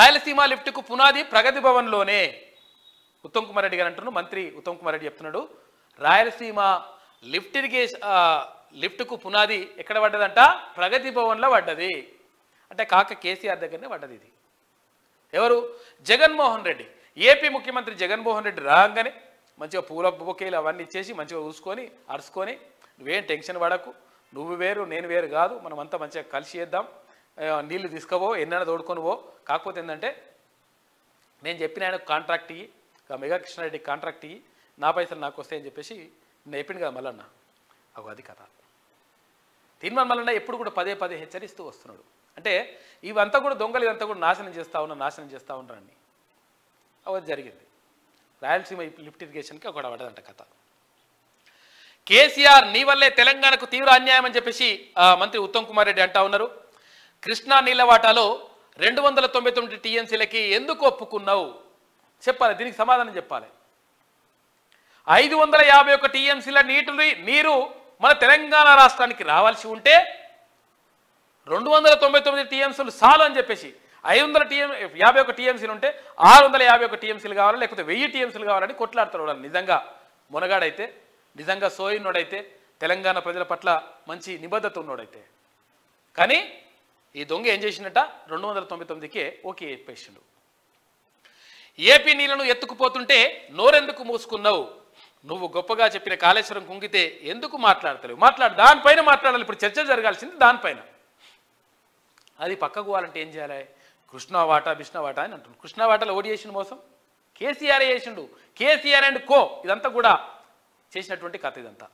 రాయలసీమ లిఫ్ట్కు పునాది ప్రగతి భవన్లోనే ఉత్తమ్ కుమార్ రెడ్డి గారు అంటున్నారు మంత్రి ఉత్తమ్ కుమార్ రెడ్డి చెప్తున్నాడు రాయలసీమ లిఫ్ట్ ఇరిగేషన్ లిఫ్ట్కు పునాది ఎక్కడ పడ్డదంట ప్రగతి భవన్లో పడ్డది అంటే కాక కేసీఆర్ దగ్గరనే పడ్డది ఇది ఎవరు జగన్మోహన్ రెడ్డి ఏపీ ముఖ్యమంత్రి జగన్మోహన్ రెడ్డి రాగానే మంచిగా పూల బొకేలు అవన్నీ ఇచ్చేసి మంచిగా చూసుకొని అరుచుకొని నువ్వేం టెన్షన్ పడకు నువ్వు వేరు నేను వేరు కాదు మనం అంతా మంచిగా కలిసి చేద్దాం ఆ, నీళ్లు తీసుకుపో ఎన్నైనా తోడుకొని పో కాకపోతే ఏంటంటే నేను చెప్పిన ఆయన కాంట్రాక్ట్ ఇయ్యి ఇక మెగా కృష్ణారెడ్డి కాంట్రాక్ట్ ఇయ్యి నా పైసలు నాకు వస్తాయని చెప్పేసి నేను చెప్పింది కదా మల్లన్న అగో అది కథ తీర్మాన్ మల్లన్న ఎప్పుడు కూడా పదే పదే హెచ్చరిస్తూ వస్తున్నాడు అంటే ఇవంతా కూడా దొంగలు ఇదంతా కూడా నాశనం చేస్తూ ఉన్నా నాశనం చేస్తూ ఉన్నారని అది జరిగింది రాయలసీమ లిఫ్ట్ ఇరిగేషన్కి ఒక పడదంట కథ కేసీఆర్ నీ వల్లే తెలంగాణకు తీవ్ర అన్యాయం అని చెప్పేసి ఆ, మంత్రి ఉత్తమ్ కుమార్ రెడ్డి అంటా ఉన్నారు కృష్ణా నీళ్ల వాటాలో రెండు వందల తొంభై తొమ్మిది టీఎంసీలకి ఎందుకు ఒప్పుకున్నావు చెప్పాలి దీనికి సమాధానం చెప్పాలి ఐదు వందల యాభై ఒక టీఎంసీల నీటిని నీరు మన తెలంగాణ రాష్ట్రానికి రావాల్సి ఉంటే రెండు వందల తొంభై తొమ్మిది టీఎంసీలు చాలు అని చెప్పేసి ఐదు వందల టీఎం యాభై ఒక టీఎంసీలు ఉంటే ఆరు వందల యాభై ఒక టీఎంసీలు కావాలి లేకపోతే వెయ్యి టీఎంసీలు కావాలని కొట్లాడతారు వాళ్ళు నిజంగా మునగాడైతే నిజంగా సోయినోడైతే తెలంగాణ ప్రజల పట్ల మంచి నిబద్ధత ఉన్నోడైతే కానీ ఈ దొంగ ఏం చేసిండట రెండు వందల తొంభై తొమ్మిదికే ఓకే చెప్పేసిండు ఏపీ నీళ్లను ఎత్తుకుపోతుంటే నోరెందుకు మూసుకున్నావు నువ్వు గొప్పగా చెప్పిన కాళేశ్వరం కుంగితే ఎందుకు మాట్లాడతలేవు మాట్లాడు దానిపైన మాట్లాడాలి ఇప్పుడు చర్చ జరగాల్సింది దానిపైన అది పక్కకు పోవాలంటే ఏం చేయాలి కృష్ణా వాటా బిష్ణా వాటా అని అంటుంది కృష్ణా వాటాలో ఓడి చేసిన మోసం కేసీఆర్ చేసిండు కేసీఆర్ అండ్ కో ఇదంతా కూడా చేసినటువంటి కథ ఇదంతా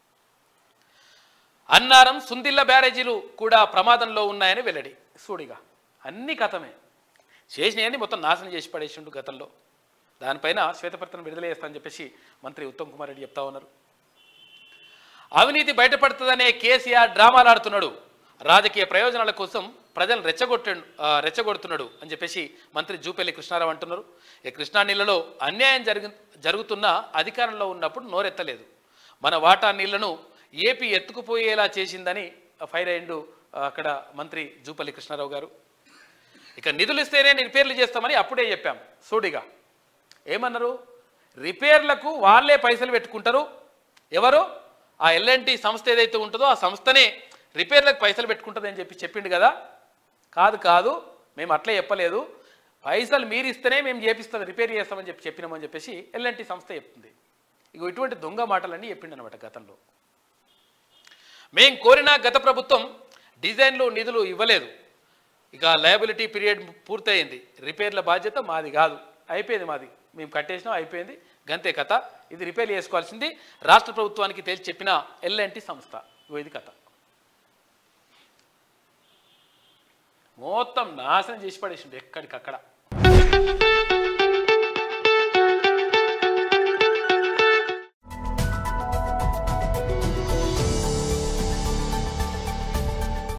అన్నారం సుందిల్ల బ్యారేజీలు కూడా ప్రమాదంలో ఉన్నాయని వెల్లడి సూడిగా అన్ని కథమే చేసినవన్నీ మొత్తం నాశనం చేసి పడేసిండు గతంలో దానిపైన శ్వేతపత్రం విడుదల చేస్తానని చెప్పేసి మంత్రి ఉత్తమ్ కుమార్ రెడ్డి చెప్తా ఉన్నారు అవినీతి బయటపడుతుందనే కేసీఆర్ డ్రామాలు ఆడుతున్నాడు రాజకీయ ప్రయోజనాల కోసం ప్రజలను రెచ్చగొట్ట ఆ, రెచ్చగొడుతున్నాడు అని చెప్పేసి మంత్రి జూపల్లి కృష్ణారావు అంటున్నారు ఈ కృష్ణా నీళ్లలో అన్యాయం జరుగు జరుగుతున్న అధికారంలో ఉన్నప్పుడు నోరెత్తలేదు మన వాటా నీళ్లను ఏపీ ఎత్తుకుపోయేలా చేసిందని ఫైర్ అయిండు ఆ, అక్కడ మంత్రి జూపల్లి కృష్ణారావు గారు ఇక నిధులు ఇస్తేనే రిపేర్లు చేస్తామని అప్పుడే చెప్పాం సూడిగా ఏమన్నారు రిపేర్లకు వాళ్ళే పైసలు పెట్టుకుంటారు ఎవరు ఆ ఎల్ఎన్టీ సంస్థ ఏదైతే ఉంటుందో ఆ సంస్థనే రిపేర్లకు పైసలు పెట్టుకుంటుంది అని చెప్పి చెప్పిండు కదా కాదు కాదు మేము అట్లే చెప్పలేదు పైసలు మీరు ఇస్తేనే మేము చేపిస్తాం రిపేర్ చేస్తామని చెప్పి చెప్పినామని చెప్పేసి ఎల్ఎన్టీ సంస్థ చెప్తుంది ఇక ఇటువంటి దొంగ మాటలన్నీ చెప్పిండు అనమాట గతంలో మేం కోరిన గత ప్రభుత్వం డిజైన్లు నిధులు ఇవ్వలేదు ఇక లయబిలిటీ పీరియడ్ పూర్తయింది రిపేర్ల బాధ్యత మాది కాదు అయిపోయింది మాది మేము కట్టేసినాం అయిపోయింది గంతే కథ ఇది రిపేర్ చేసుకోవాల్సింది రాష్ట్ర ప్రభుత్వానికి తేల్చి చెప్పిన ఎల్ఎన్టీ సంస్థ ఇగో ఇది కథ మొత్తం నాశనం చేసి పడేసిండు ఎక్కడికక్కడ